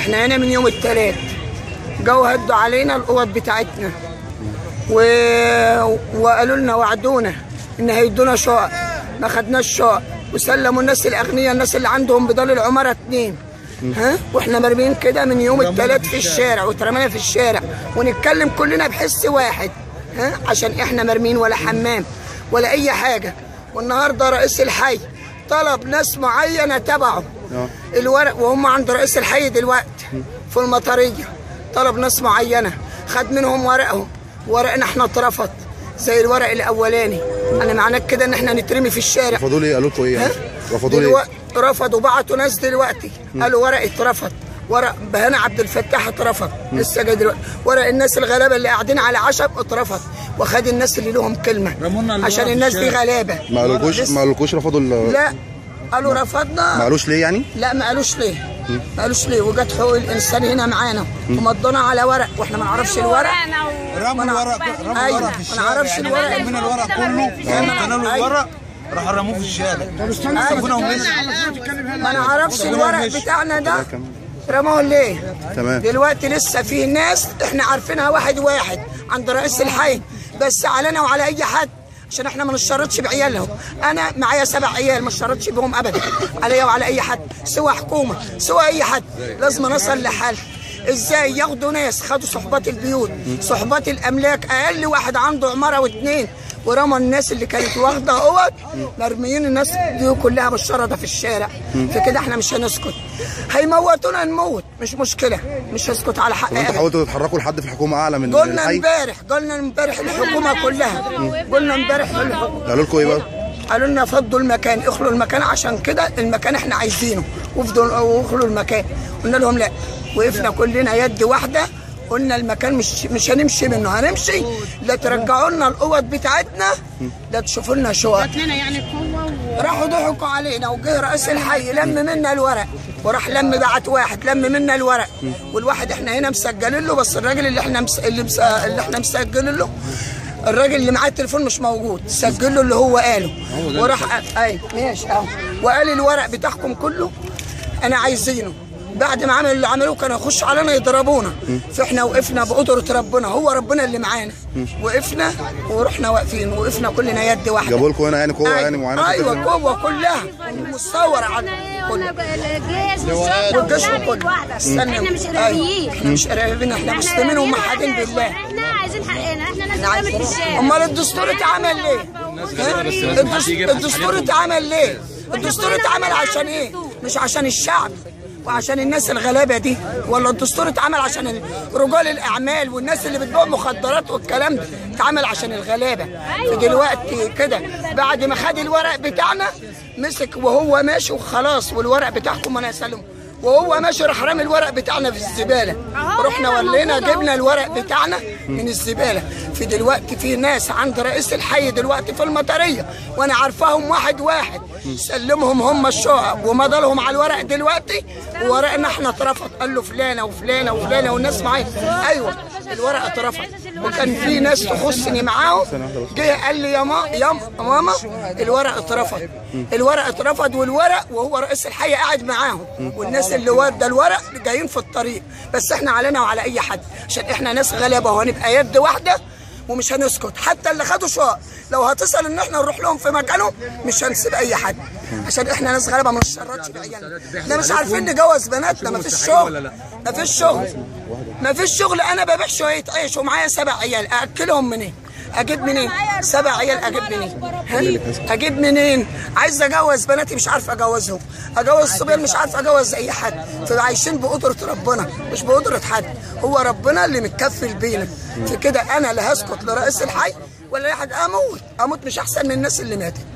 احنا هنا من يوم الثلاث جو هدوا علينا الاوض بتاعتنا و... وقالوا لنا وعدونا ان هيدونا شقق ما خدناش شقق وسلموا الناس الاغنياء الناس اللي عندهم بدال العماره اتنين ها واحنا مرميين كده من يوم الثلاث في الشارع واترمينا في الشارع ونتكلم كلنا بحس واحد ها عشان احنا مرميين ولا حمام ولا اي حاجه والنهارده رئيس الحي طلب ناس معينه تبعه اه. الورق وهم عند رئيس الحي دلوقتي في المطريه طلب ناس معينه خد منهم ورقهم ورقنا احنا اترفض زي الورق الاولاني انا معناه كده ان احنا نترمي في الشارع رفضوا لي قالوا لكم ايه يعني؟ رفضوا لي دلوقتي رفضوا بعتوا ناس دلوقتي قالوا ورق اترفض ورق بهنا عبد الفتاح اترفض لسه جاي دلوقتي ورق الناس الغلابه اللي قاعدين على عشب اترفض وخد الناس اللي لهم كلمه رمونا اللي عشان ورا في الناس دي الشارع. غلابه ما قالوكوش ما قالوكوش رفضوا ال- لا قالوا ما رفضنا قالوش ليه يعني؟ لا ما قالوش ليه ما قالوش ليه وجت حقوق الانسان هنا معانا ومضونا على ورق واحنا ما نعرفش الورق رموا الورق رموا أيوة، الورق في ما الشارع نعرفش يعني الورق. من الورق كله قالوا له أيوة. الورق راح رموه في الشارع أيوة. سابونا ومشي ما نعرفش الورق بتاعنا ده رموه ليه تمام دلوقتي لسه في ناس احنا عارفينها واحد واحد عند رئيس الحي بس علينا وعلى اي حد عشان احنا ما نشرطش بعيالهم انا معايا سبع عيال ما نشرطش بهم ابدا عليا وعلى اي حد سواء حكومه سواء اي حد لازم نصل لحل ازاي ياخدوا ناس خدوا صحبات البيوت صحبات الاملاك اقل واحد عنده عماره واثنين ورمى الناس اللي كانت واخده اوض مرميين الناس دي كلها بالشرده في الشارع فكده احنا مش هنسكت هيموتونا نموت مش مشكله مش هسكت على حق طب انتوا أبدا. حاولتوا تتحركوا لحد في الحكومه اعلى من قلنا الحي؟ امبارح قلنا امبارح الحكومه كلها قلنا امبارح للحكومه قالوا لكم ايه بقى؟ قالوا لنا فضوا المكان اخلوا المكان عشان كده المكان احنا عايزينه وافضلوا واخلوا المكان قلنا لهم لا وقفنا كلنا يد واحده قلنا المكان مش مش هنمشي منه هنمشي لا ترجعوا لنا الاوض بتاعتنا لا تشوفوا لنا شقق لنا يعني قوه و... راحوا ضحكوا علينا وجه رئيس الحي لم منا الورق وراح لم بعت واحد لم منا الورق والواحد احنا هنا مسجلين له بس الراجل اللي احنا مس... اللي, مس... اللي احنا مسجلين له الراجل اللي معاه التليفون مش موجود سجل له اللي هو قاله وراح اي ماشي اهو وقال الورق بتاعكم كله انا عايزينه بعد ما عملوا اللي عملوه كانوا يخشوا علينا يضربونا فاحنا وقفنا بقدرة ربنا هو ربنا اللي معانا وقفنا ورحنا واقفين وقفنا كلنا يد واحده جابوا لكم هنا يعني قوه أيوة. يعني معينه ايوه قوه كلها مصور على كله الجيش والجيش كله استنى احنا مش أيوة. ارهابيين احنا مش ارهابيين احنا مسلمين وموحدين بالله احنا عايزين حقنا احنا ناس قامت في الشارع امال الدستور اتعمل ليه؟ ها؟ الدس- الدستور اتعمل ليه؟ الدستور اتعمل عشان ايه؟ مش عشان الشعب وعشان الناس الغلابه دي ولا الدستور اتعمل عشان ال- رجال الاعمال والناس اللي بتبيع مخدرات والكلام ده اتعمل عشان الغلابه فدلوقتي كده بعد ما خد الورق بتاعنا مسك وهو ماشي وخلاص والورق بتاعكم انا هسلمه وهو ماشي راح رامي الورق بتاعنا في الزباله رحنا ولينا جبنا الورق بتاعنا من الزباله في دلوقتي في ناس عند رئيس الحي دلوقتي في المطريه وانا عارفاهم واحد واحد سلمهم هم الشقق ومضى لهم على الورق دلوقتي وورقنا احنا اترفض قال له فلانه وفلانه وفلانه والناس معايا ايوه الورق اترفض وكان في ناس تخصني معاهم جه قال لي يا ما يا ماما الورق اترفض الورق اترفض والورق وهو رئيس الحي قاعد معاهم والناس اللي ورده الورق جايين في الطريق بس احنا علينا وعلى اي حد عشان احنا ناس غلابه وهنبقى يد واحده ومش هنسكت حتى اللي خدوا شقق لو هتصل ان احنا نروح لهم في مكانهم مش هنسيب اي حد عشان احنا ناس غلابه ما نشردش بعيالنا احنا مش عارفين نجوز بناتنا ما فيش شغل ما فيش شغل ما فيش شغل انا ببيع شويه عيش ومعايا سبع عيال اكلهم منين اجيب منين سبع عيال اجيب منين ها؟ اجيب منين عايز اجوز بناتي مش عارف اجوزهم اجوز صبيان مش عارف اجوز اي حد فعايشين بقدره ربنا مش بقدره حد هو ربنا اللي متكفل بينا في كده انا لا هسكت لرئيس الحي ولا اي حد اموت اموت مش احسن من الناس اللي ماتت